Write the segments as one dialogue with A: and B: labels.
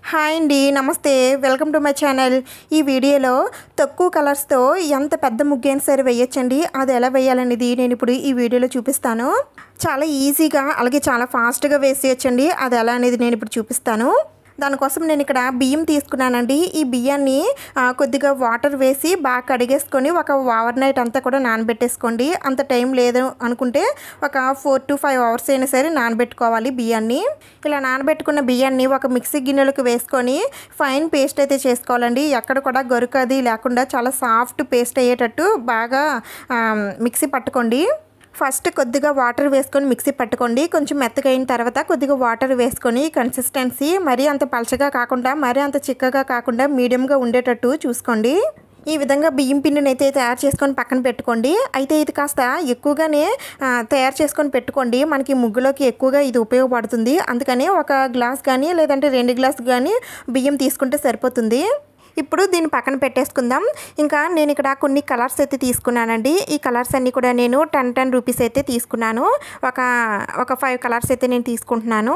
A: hi అండి నమస్తే welcome to my channel ఈ వీడియోలో తక్కువ కలర్స్తో ఎంత పెద్ద ముగ్గైనా సరే వేయొచ్చండి అది ఎలా వేయాలనేది నేను ఇప్పుడు ఈ వీడియోలో చూపిస్తాను చాలా ఈజీగా అలాగే చాలా ఫాస్ట్గా వేసేయచ్చండి అది ఎలా అనేది నేను ఇప్పుడు చూపిస్తాను దానికోసం నేను ఇక్కడ బియ్యం తీసుకున్నానండి ఈ బియ్యాన్ని ఆ, కొద్దిగా వాటర్ వేసి బాగా కడిగేసుకొని ఒక ఓవర్ నైట్ అంతా కూడా నానబెట్టేసుకోండి అంత టైం లేదు అనుకుంటే ఒక ఫోర్ టు ఫైవ్ అవర్స్ అయినా సరే నానబెట్టుకోవాలి బియ్యాన్ని ఇలా నానబెట్టుకున్న బియ్యాన్ని ఒక మిక్సీ గిన్నెలకు వేసుకొని ఫైన్ పేస్ట్ అయితే చేసుకోవాలండి ఎక్కడ కూడా గొరుకది లేకుండా చాలా సాఫ్ట్ పేస్ట్ అయ్యేటట్టు బాగా ఆ, మిక్సీ పట్టుకోండి ఫస్ట్ కొద్దిగా వాటర్ వేసుకొని మిక్సీ పట్టుకోండి కొంచెం మెత్తగా అయిన తర్వాత కొద్దిగా వాటర్ వేసుకొని కన్సిస్టెన్సీ మరీ అంత పలచగా కాకుండా మరీ అంత చిక్కగా కాకుండా మీడియంగా ఉండేటట్టు చూసుకోండి ఈ విధంగా బియ్యం పిండిని అయితే తయారు చేసుకొని పక్కన పెట్టుకోండి అయితే ఇది కాస్త ఎక్కువగానే ఆ, తయారు చేసుకొని పెట్టుకోండి మనకి ముగ్గులోకి ఎక్కువగా ఇది ఉపయోగపడుతుంది అందుకని ఒక గ్లాస్ కానీ లేదంటే రెండు గ్లాస్ కానీ బియ్యం తీసుకుంటే సరిపోతుంది ఇప్పుడు దీన్ని పక్కన పెట్టేసుకుందాం ఇంకా నేను ఇక్కడ కొన్ని కలర్స్ అయితే తీసుకున్నానండి ఈ కలర్స్ అన్నీ కూడా నేను టెన్ టెన్ రూపీస్ అయితే తీసుకున్నాను ఒక ఒక ఫైవ్ కలర్స్ అయితే నేను తీసుకుంటున్నాను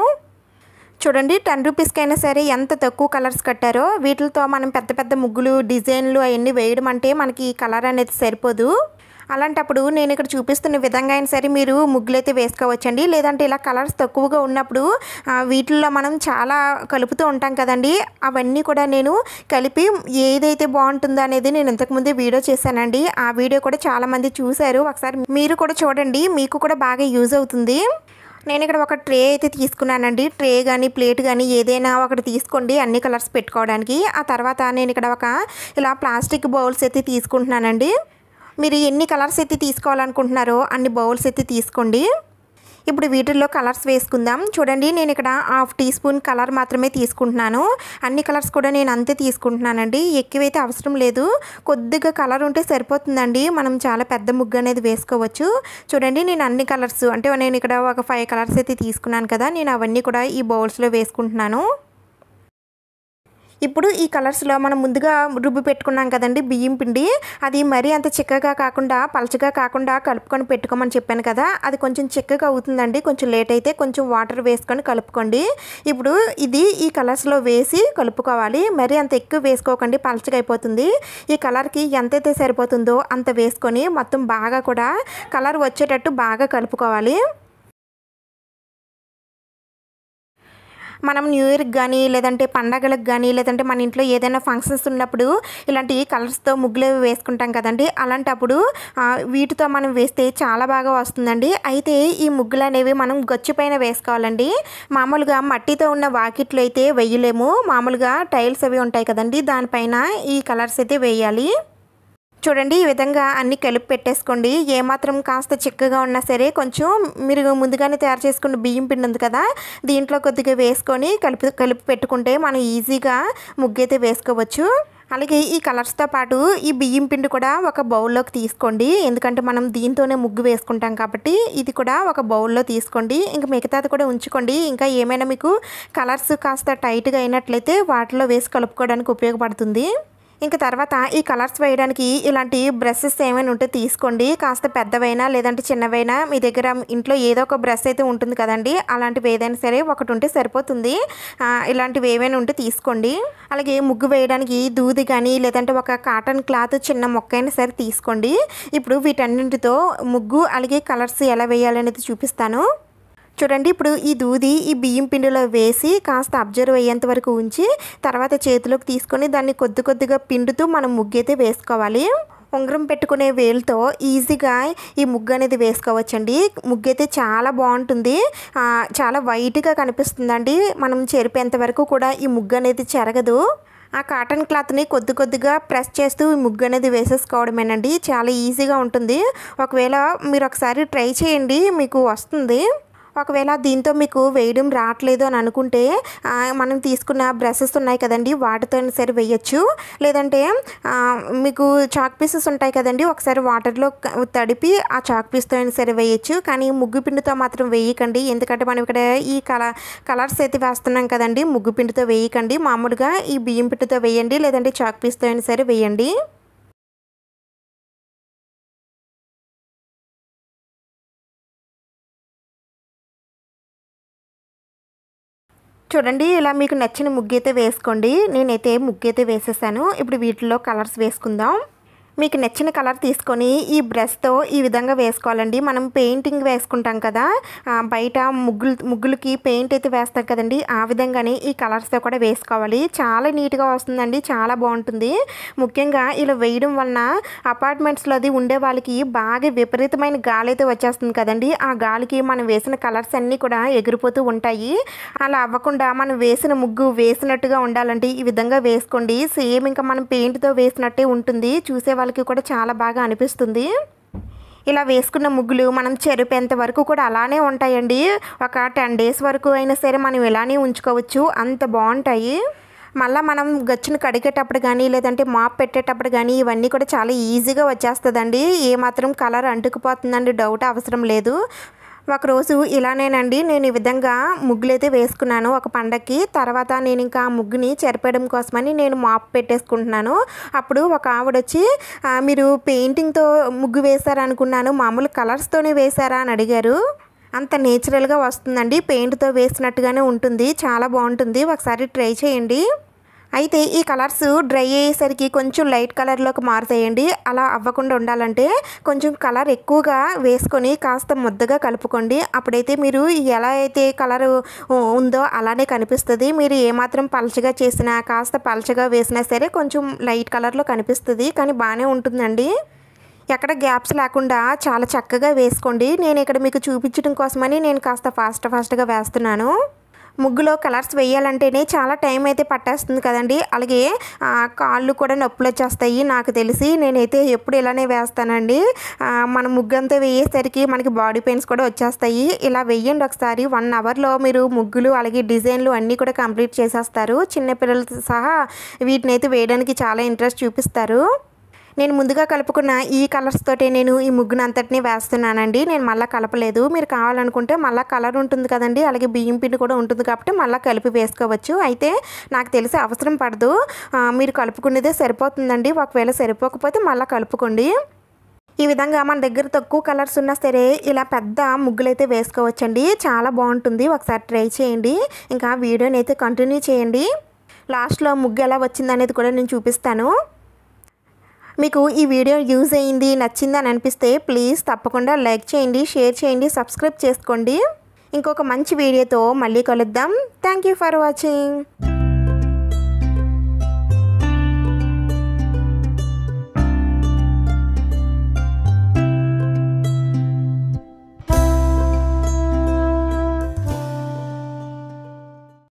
A: చూడండి టెన్ రూపీస్కైనా సరే ఎంత తక్కువ కలర్స్ కట్టారో వీటితో మనం పెద్ద పెద్ద ముగ్గులు డిజైన్లు అవన్నీ వేయడం అంటే మనకి ఈ కలర్ అనేది సరిపోదు అలాంటప్పుడు నేను ఇక్కడ చూపిస్తున్న విధంగా అయినా సరే మీరు ముగ్గులు అయితే వేసుకోవచ్చండి లేదంటే ఇలా కలర్స్ తక్కువగా ఉన్నప్పుడు ఆ, వీటిల్లో మనం చాలా కలుపుతూ ఉంటాం కదండి అవన్నీ కూడా నేను కలిపి ఏదైతే బాగుంటుందో అనేది నేను ఇంతకుముందే వీడియో చేశానండి ఆ వీడియో కూడా చాలామంది చూశారు ఒకసారి మీరు కూడా చూడండి మీకు కూడా బాగా యూజ్ అవుతుంది నేను ఇక్కడ ఒక ట్రే అయితే తీసుకున్నానండి ట్రే కానీ ప్లేట్ కానీ ఏదైనా ఒకటి తీసుకోండి అన్ని కలర్స్ పెట్టుకోవడానికి ఆ తర్వాత నేను ఇక్కడ ఒక ఇలా ప్లాస్టిక్ బౌల్స్ అయితే తీసుకుంటున్నానండి మీరు ఎన్ని కలర్స్ అయితే తీసుకోవాలనుకుంటున్నారో అన్ని బౌల్స్ అయితే తీసుకోండి ఇప్పుడు వీటిల్లో కలర్స్ వేసుకుందాం చూడండి నేను ఇక్కడ హాఫ్ టీ స్పూన్ కలర్ మాత్రమే తీసుకుంటున్నాను అన్ని కలర్స్ కూడా నేను అంతే తీసుకుంటున్నానండి ఎక్కువైతే అవసరం లేదు కొద్దిగా కలర్ ఉంటే సరిపోతుందండి మనం చాలా పెద్ద ముగ్గు అనేది వేసుకోవచ్చు చూడండి నేను అన్ని కలర్స్ అంటే నేను ఇక్కడ ఒక ఫైవ్ కలర్స్ అయితే తీసుకున్నాను కదా నేను అవన్నీ కూడా ఈ బౌల్స్లో వేసుకుంటున్నాను ఇప్పుడు ఈ కలర్స్లో మనం ముందుగా రుబ్బి పెట్టుకున్నాం కదండి బియ్యం పిండి అది మరీ అంత చిక్కగా కాకుండా పలచగా కాకుండా కలుపుకొని పెట్టుకోమని చెప్పాను కదా అది కొంచెం చిక్కగా అవుతుందండి కొంచెం లేట్ అయితే కొంచెం వాటర్ వేసుకొని కలుపుకోండి ఇప్పుడు ఇది ఈ కలర్స్లో వేసి కలుపుకోవాలి మరీ అంత ఎక్కువ వేసుకోకండి పలచగా అయిపోతుంది ఈ కలర్కి ఎంతైతే సరిపోతుందో అంత వేసుకొని మొత్తం బాగా కూడా కలర్ వచ్చేటట్టు బాగా కలుపుకోవాలి మనం న్యూ ఇయర్కి కానీ లేదంటే పండగలకు కానీ లేదంటే మన ఇంట్లో ఏదైనా ఫంక్షన్స్ ఉన్నప్పుడు ఇలాంటి కలర్స్తో ముగ్గులు అవి వేసుకుంటాం కదండి అలాంటప్పుడు ఆ, వీటితో మనం వేస్తే చాలా బాగా వస్తుందండి అయితే ఈ ముగ్గులు అనేవి మనం గచ్చు పైన వేసుకోవాలండి మామూలుగా మట్టితో ఉన్న వాకిట్లు అయితే వేయలేము మామూలుగా టైల్స్ అవి ఉంటాయి కదండి దానిపైన ఈ కలర్స్ అయితే వేయాలి చూడండి ఈ విధంగా అన్ని కలిపి పెట్టేసుకోండి ఏమాత్రం కాస్త చిక్కగా ఉన్నా సరే కొంచెం మీరు ముందుగానే తయారు చేసుకున్న బియ్యం పిండి ఉంది కదా దీంట్లో కొద్దిగా వేసుకొని కలిపి కలిపి పెట్టుకుంటే మనం ఈజీగా ముగ్గు అయితే వేసుకోవచ్చు అలాగే ఈ కలర్స్తో పాటు ఈ బియ్యం పిండి కూడా ఒక బౌల్లోకి తీసుకోండి ఎందుకంటే మనం దీంతోనే ముగ్గు వేసుకుంటాం కాబట్టి ఇది కూడా ఒక బౌల్లో తీసుకోండి ఇంకా మిగతాది కూడా ఉంచుకోండి ఇంకా ఏమైనా మీకు కలర్స్ కాస్త టైట్గా అయినట్లయితే వాటిలో వేసి కలుపుకోవడానికి ఉపయోగపడుతుంది ఇంకా తర్వాత ఈ కలర్స్ వేయడానికి ఇలాంటి బ్రషెస్ ఏమైనా ఉంటే తీసుకోండి కాస్త పెద్దవైనా లేదంటే చిన్నవైనా మీ దగ్గర ఇంట్లో ఏదో ఒక బ్రష్ అయితే ఉంటుంది కదండి అలాంటివి ఏదైనా సరే ఒకటి ఉంటే సరిపోతుంది ఆ, ఇలాంటివి ఏమైనా ఉంటే తీసుకోండి అలాగే ముగ్గు వేయడానికి దూది కానీ లేదంటే ఒక కాటన్ క్లాత్ చిన్న మొక్క అయినా సరే తీసుకోండి ఇప్పుడు వీటన్నింటితో ముగ్గు అలాగే కలర్స్ ఎలా వేయాలనేది చూపిస్తాను చూడండి ఇప్పుడు ఈ దూది ఈ బియ్యం పిండిలో వేసి కాస్త అబ్జర్వ్ అయ్యేంత వరకు ఉంచి తర్వాత చేతిలోకి తీసుకొని దాన్ని కొద్ది కొద్దిగా పిండుతూ మనం ముగ్గైతే వేసుకోవాలి ఉంగరం పెట్టుకునే వేలుతో ఈజీగా ఈ ముగ్గు అనేది వేసుకోవచ్చండి ముగ్గు అయితే చాలా బాగుంటుంది ఆ, చాలా వైట్గా కనిపిస్తుందండి మనం చెరిపేంత వరకు కూడా ఈ ముగ్గు అనేది చెరగదు ఆ కాటన్ క్లాత్ని కొద్ది కొద్దిగా ప్రెస్ చేస్తూ ఈ ముగ్గు అనేది వేసేసుకోవడమేనండి చాలా ఈజీగా ఉంటుంది ఒకవేళ మీరు ఒకసారి ట్రై చేయండి మీకు వస్తుంది ఒకవేళ దీంతో మీకు వేయడం రావట్లేదు అని అనుకుంటే ఆ, మనం తీసుకున్న బ్రషెస్ ఉన్నాయి కదండి వాటితో సరే వేయచ్చు లేదంటే ఆ, మీకు చాక్ పీసెస్ ఉంటాయి కదండి ఒకసారి వాటర్లో క- తడిపి ఆ చాక్ పీస్తో అయినా సరే వేయచ్చు కానీ ముగ్గు పిండితో మాత్రం వేయకండి ఎందుకంటే మనం ఇక్కడ ఈ కల కలర్స్ అయితే వేస్తున్నాం కదండి ముగ్గు పిండితో వేయకండి మామూలుగా ఈ బియ్యం పిండితో వేయండి లేదంటే చాక్ పీస్తో అయినా సరే వేయండి చూడండి ఇలా మీకు నచ్చిన ముగ్గు అయితే వేసుకోండి నేనైతే ముగ్గు అయితే వేసేసాను ఇప్పుడు వీటిలో కలర్స్ వేసుకుందాం మీకు నచ్చిన కలర్ తీసుకొని ఈ బ్రష్తో ఈ విధంగా వేసుకోవాలండి మనం పెయింటింగ్ వేసుకుంటాం కదా ఆ, బయట ముగ్గులు ముగ్గులకి పెయింట్ అయితే వేస్తాం కదండి ఆ విధంగానే ఈ కలర్స్తో కూడా వేసుకోవాలి చాలా నీట్గా వస్తుందండి చాలా బాగుంటుంది ముఖ్యంగా ఇలా వేయడం వలన అపార్ట్మెంట్స్లో అది ఉండే వాళ్ళకి బాగా విపరీతమైన గాలి అయితే వచ్చేస్తుంది కదండి ఆ గాలికి మనం వేసిన కలర్స్ అన్నీ కూడా ఎగిరిపోతూ ఉంటాయి అలా అవ్వకుండా మనం వేసిన ముగ్గు వేసినట్టుగా ఉండాలంటే ఈ విధంగా వేసుకోండి సేమ్ ఇంకా మనం పెయింట్తో వేసినట్టే ఉంటుంది చూసే వాళ్ళకి కూడా చాలా బాగా అనిపిస్తుంది ఇలా వేసుకున్న ముగ్గులు మనం చెరిపేంత వరకు కూడా అలానే ఉంటాయండి ఒక టెన్ డేస్ వరకు అయినా సరే మనం ఇలానే ఉంచుకోవచ్చు అంత బాగుంటాయి మళ్ళీ మనం గచ్చును కడిగేటప్పుడు కానీ లేదంటే మాప్ పెట్టేటప్పుడు కానీ ఇవన్నీ కూడా చాలా ఈజీగా వచ్చేస్తుందండి ఏమాత్రం కలర్ అంటుకుపోతుందండి డౌట్ అవసరం లేదు ఒకరోజు ఇలానేనండి నేను ఈ విధంగా ముగ్గులు అయితే వేసుకున్నాను ఒక పండక్కి తర్వాత నేను ఇంకా ఆ ముగ్గుని చెరిపేయడం కోసమని నేను మాప్ పెట్టేసుకుంటున్నాను అప్పుడు ఒక ఆవిడ వచ్చి "ఆ, మీరు పెయింటింగ్తో ముగ్గు వేశారనుకున్నాను మామూలు కలర్స్తోనే వేశారా అని అడిగారు అంత నేచురల్గా వస్తుందండి పెయింట్తో వేసినట్టుగానే ఉంటుంది చాలా బాగుంటుంది ఒకసారి ట్రై చేయండి అయితే ఈ కలర్స్ డ్రై అయ్యేసరికి కొంచెం లైట్ కలర్లోకి మారుతాయండి అలా అవ్వకుండా ఉండాలంటే కొంచెం కలర్ ఎక్కువగా వేసుకొని కాస్త ముద్దగా కలుపుకోండి అప్పుడైతే మీరు ఎలా అయితే కలర్ ఉందో అలానే కనిపిస్తుంది మీరు ఏమాత్రం పలచగా చేసినా కాస్త పలచగా వేసినా సరే కొంచెం లైట్ కలర్లో కనిపిస్తుంది కానీ బాగానే ఉంటుందండి ఎక్కడ గ్యాప్స్ లేకుండా చాలా చక్కగా వేసుకోండి నేను ఇక్కడ మీకు చూపించడం కోసమని నేను కాస్త ఫాస్ట్ ఫాస్ట్గా వేస్తున్నాను ముగ్గులో కలర్స్ వేయాలంటేనే చాలా టైం అయితే పట్టేస్తుంది కదండి అలాగే ఆ, కాళ్ళు కూడా నొప్పులు వచ్చేస్తాయి నాకు తెలిసి నేనైతే ఎప్పుడు ఇలానే వేస్తానండి ఆ, మన ముగ్గు అంతా వేయేసరికి మనకి బాడీ పెయిన్స్ కూడా వచ్చేస్తాయి ఇలా వెయ్యండి ఒకసారి వన్ అవర్లో మీరు ముగ్గులు అలాగే డిజైన్లు అన్నీ కూడా కంప్లీట్ చేసేస్తారు చిన్నపిల్లలతో సహా వీటిని అయితే వేయడానికి చాలా ఇంట్రెస్ట్ చూపిస్తారు నేను ముందుగా కలుపుకున్న ఈ కలర్స్ తోటే నేను ఈ ముగ్గును అంతటినీ వేస్తున్నానండి నేను మళ్ళీ కలపలేదు మీరు కావాలనుకుంటే మళ్ళీ కలర్ ఉంటుంది కదండి అలాగే బియ్యం పిండి కూడా ఉంటుంది కాబట్టి మళ్ళీ కలిపి వేసుకోవచ్చు అయితే నాకు తెలిసి అవసరం పడదు ఆ, మీరు కలుపుకునేదే సరిపోతుందండి ఒకవేళ సరిపోకపోతే మళ్ళీ కలుపుకోండి ఈ విధంగా మన దగ్గర తక్కువ కలర్స్ ఉన్నా సరే ఇలా పెద్ద ముగ్గులైతే వేసుకోవచ్చండి చాలా బాగుంటుంది ఒకసారి ట్రై చేయండి ఇంకా వీడియోని అయితే కంటిన్యూ చేయండి లాస్ట్లో ముగ్గు ఎలా వచ్చిందనేది కూడా నేను చూపిస్తాను మీకు ఈ వీడియో యూజ్ అయ్యింది నచ్చింది అని అనిపిస్తే ప్లీజ్ తప్పకుండా లైక్ చేయండి షేర్ చేయండి సబ్స్క్రైబ్ చేసుకోండి ఇంకొక మంచి వీడియోతో మళ్ళీ కలుద్దాం థ్యాంక్ యూ ఫర్ వాచింగ్